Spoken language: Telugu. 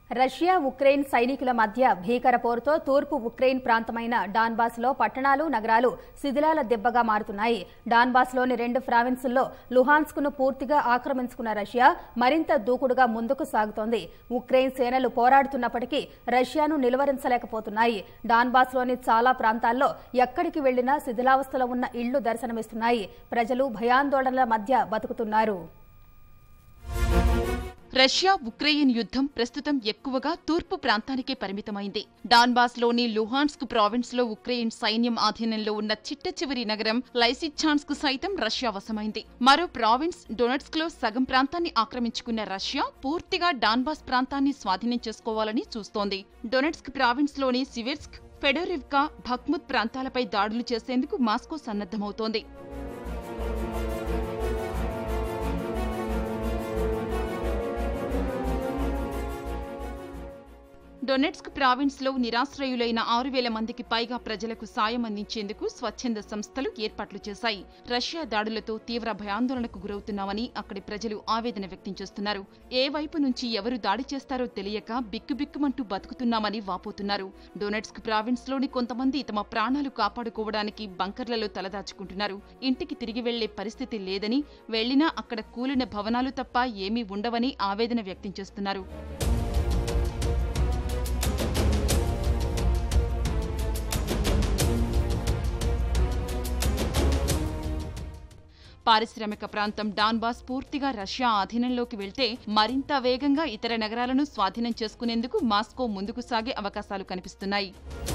రష్యా ఉక్రెయిన్ సైనికుల మధ్య భీకర పోరుతో తూర్పు ఉక్రెయిన్ ప్రాంతమైన డాన్బాస్లో పట్టణాలు నగరాలు శిథిలాల దెబ్బగా మారుతున్నాయి డాన్బాస్లోని రెండు ప్రావిన్సుల్లో లుహాన్స్కును పూర్తిగా ఆక్రమించుకున్న రష్యా మరింత దూకుడుగా ముందుకు సాగుతోంది ఉక్రెయిన్ సేనలు పోరాడుతున్నప్పటికీ రష్యాను నిలువరించలేకపోతున్నాయి డాన్బాస్లోని చాలా ప్రాంతాల్లో ఎక్కడికి వెళ్లినా శిథిలావస్థలో ఉన్న ఇళ్లు దర్శనమిస్తున్నాయి ప్రజలు భయాందోళనల మధ్య బతుకుతున్నారు రష్యా ఉక్రెయిన్ యుద్ధం ప్రస్తుతం ఎక్కువగా తూర్పు ప్రాంతానికే పరిమితమైంది డాన్బాస్లోని లుహాన్స్క్ ప్రావిన్స్లో ఉక్రెయిన్ సైన్యం ఆధీనంలో ఉన్న చిట్ట చివరి నగరం లైసిచ్ఛాన్స్క్ సైతం రష్యా వశమైంది మరో ప్రావిన్స్ డొనట్స్క్లో సగం ప్రాంతాన్ని ఆక్రమించుకున్న రష్యా పూర్తిగా డాన్బాస్ ప్రాంతాన్ని స్వాధీనం చేసుకోవాలని చూస్తోంది డొనెట్స్క్ ప్రావిన్స్లోని సివిర్స్క్ ఫెడోరివ్కా భక్ముత్ ప్రాంతాలపై దాడులు చేసేందుకు మాస్కో సన్నద్దమవుతోంది డొనెట్స్క్ ప్రావిన్స్ లో నిరాశ్రయులైన ఆరు వేల మందికి పైగా ప్రజలకు సాయం అందించేందుకు స్వచ్ఛంద సంస్థలు ఏర్పాట్లు చేశాయి రష్యా దాడులతో తీవ్ర భయాందోళనకు గురవుతున్నామని అక్కడి ప్రజలు ఆవేదన వ్యక్తం చేస్తున్నారు ఏ వైపు నుంచి ఎవరు దాడి చేస్తారో తెలియక బిక్కుబిక్కుమంటూ బతుకుతున్నామని వాపోతున్నారు డొనెట్స్క్ ప్రావిన్స్ లోని కొంతమంది తమ ప్రాణాలు కాపాడుకోవడానికి బంకర్లలో తలదాచుకుంటున్నారు ఇంటికి తిరిగి వెళ్లే పరిస్థితి లేదని వెళ్లినా అక్కడ కూలిన భవనాలు తప్ప ఏమీ ఉండవని ఆవేదన వ్యక్తం చేస్తున్నారు పారిశ్రామిక ప్రాంతం డాన్బాస్ పూర్తిగా రష్యా ఆధీనంలోకి వెళ్తే మరింత వేగంగా ఇతర నగరాలను స్వాధీనం చేసుకునేందుకు మాస్కో ముందుకు సాగే అవకాశాలు కనిపిస్తున్నాయి